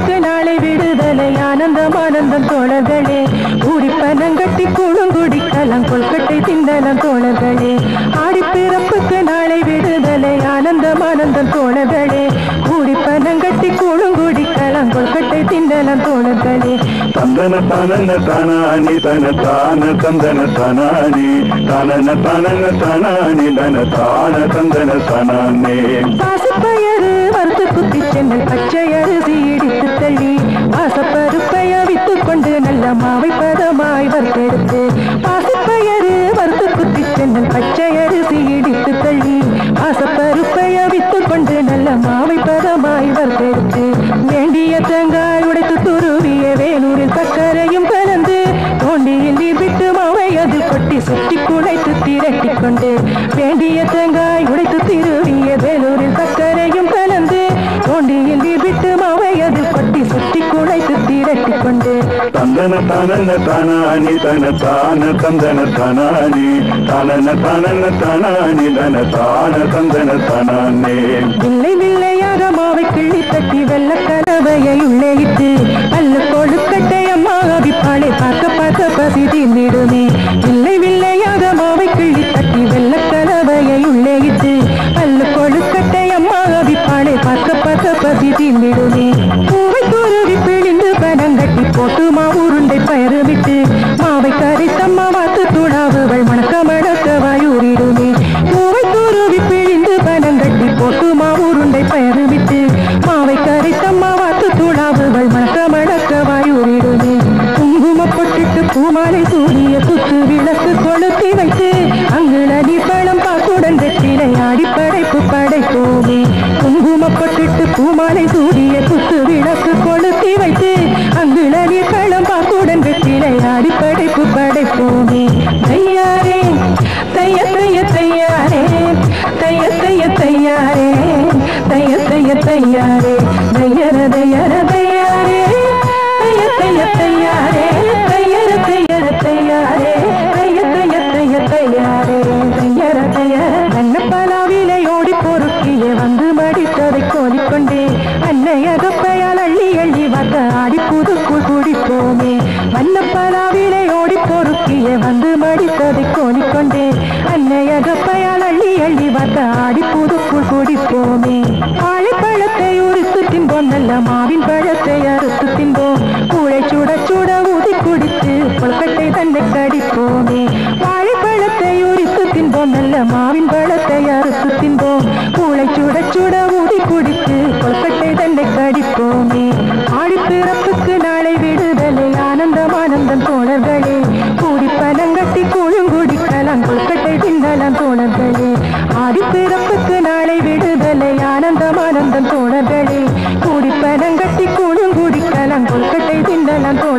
பிறப்புக்கு நாளை விடுதலை ஆனந்தம் ஆனந்தம் தோழர்களே கூடி பனங்கட்டி கூழுங்குடி கலம் கொல்கட்டை திண்டலம் தோழர்களே ஆடி பிறப்புக்கு நாளை விடுதலை ஆனந்தம் ஆனந்தம் தோழர்களே கூடி பனங்கட்டி கூழுங்குடி கலம் கொல்கட்டை திண்டலம் தோழர்களே தந்தன தனன தனானி தன தான தந்தன தனானி தனன தனன தனானி தன தான தந்தன தனானே பாசப்பயறு வறுத்து குத்தி சென்னல் பச்சை அரிசி இடித்து தள்ளி பாசப்பருப்பை அவித்துக் கொண்டு நல்ல மாவை பதமாய் வறுத்தெடுத்து பாசப்பயறு வறுத்து குத்தி சென்னல் பச்சை அரிசி இடித்து தள்ளி பாசப்பருப்பை அவித்துக் கொண்டு நல்ல மாவை பதமாய் வறுத்தெடுத்து வேண்டிய தேங்காய் உடைத்து துருவிய வேலூரில் சர்க்கரையும் கலந்து தோண்டியில் நீர் விட்டு மாவை அதில் கொட்டி சுற்றி குழைத்து திரட்டி கொண்டு வேண்டிய தேங்காய் உடைத்து திருவிய வேலூரில் சர்க்கரையும் கலந்து தோண்டியில் நீர் விட்டு மாவை அதில் கொட்டி சுற்றி குழைத்து திரட்டி கொண்டு தந்தன தனன தனானி தன தான தந்தன தனானி தனன தனன தனானி தன தான தந்தன தனானே வில்லை வில்லையாக மாவை கிள்ளி தட்டி வெள்ள கலவையை உள்ளே இட்டு அல்ல கொழுக்கட்டை அம்மா அவிப்பாளை பார்க்க பார்க்க பசி தீர்ந்திடுமே வில்லை வில்லையாக மாவை கிள்ளி தட்டி வெள்ள கலவையை உள்ளே இட்டு அல்ல கொழுக்கட்டை அம்மா அவிப்பாளை பார்க்க பார்க்க பசி தீர்ந்திடுமே பூவை துருவி பிழிந்து பனங்கட்டி போட்டு மாவுருண்டை பயிறு விட்டு மாவை கரைத்தம்மா வாத்து துடாவுகள் மணக்க மணக்க வாயூரிடுமே பூவை துருவி பிழிந்து பனங்கட்டி போட்டு மாவுருண்டை பயிறு விட்டு மாவை கரைத்தம்மா வாத்து துடாவுகள் மணக்க மணக்க வாயூரிடுமே குங்கும பொட்டிட்டு பூமாலை சூரிய குத்து விளக்கு கொளுத்தி வைத்து அங்குளடி பழம் பாக்குடன் வெற்றிலை ஆடி படைப்பு படைப்போமே குங்கும பொட்டிட்டு பூமாலை சூரிய குத்து விளக்கு கொளுத்தி வைத்து அங்குளடி பழம் பாக்குடன் வெற்றிலை ஆடி படைப்பு படைப்போமே தையாரே தைய தைய தையாரே தைய தைய தையாரே தைய தைய தையாரே தையர தையர தையாரே தைய தைய தையாரே தையர தையர தையாரே தைய தைய தைய தையாரே தையர தையர அன்ன பலாவிலை ஓடி பொறுக்கியே வந்து மடித்ததை கோலிக்கொண்டே அன்னையகப்பையால் அள்ளி அள்ளி வந்த ஆடி புதுக்குள் குடிப்போமே வண்ண பலாவிலை ஓடி பொறுக்கியே வந்து மடித்ததை கோலிக்கொண்டே அன்னையகப்பையால் அள்ளி அள்ளி வந்த ஆடி புதுக்குள் குடிப்போமே வாழைப்பழத்தை உரித்து தின்போம் நல்ல மாவின் பழத்தை அறுத்து தின்போம் கூழை சுட சுட ஊதி குடித்து கொல்கட்டை தன்னை கடிப்போமே வாழைப்பழத்தை உரித்து தின்போம் நல்ல மாவின் பழத்தை அறுத்து தின்போம் கூழை சுட சுட ஊதி குடித்து கொல்கட்டை தன்னை கடிப்போமே ஆடி பிறப்புக்கு நாளை விடுதலை ஆனந்தம் ஆனந்தம் தோழர்களே கூடி பனங்கட்டி கூழுங்குடி கலம் கொல்கட்டை திண்டலம் தோழர்களே ஆடி பிறப்புக்கு நாளை விடுதலை ஆனந்தம் ஆனந்தம் தோழர்களே கூடி பனங்கட்டி கூழுங்குடி கலம் கொல்கட்டை திண்டலம் தோழர்களே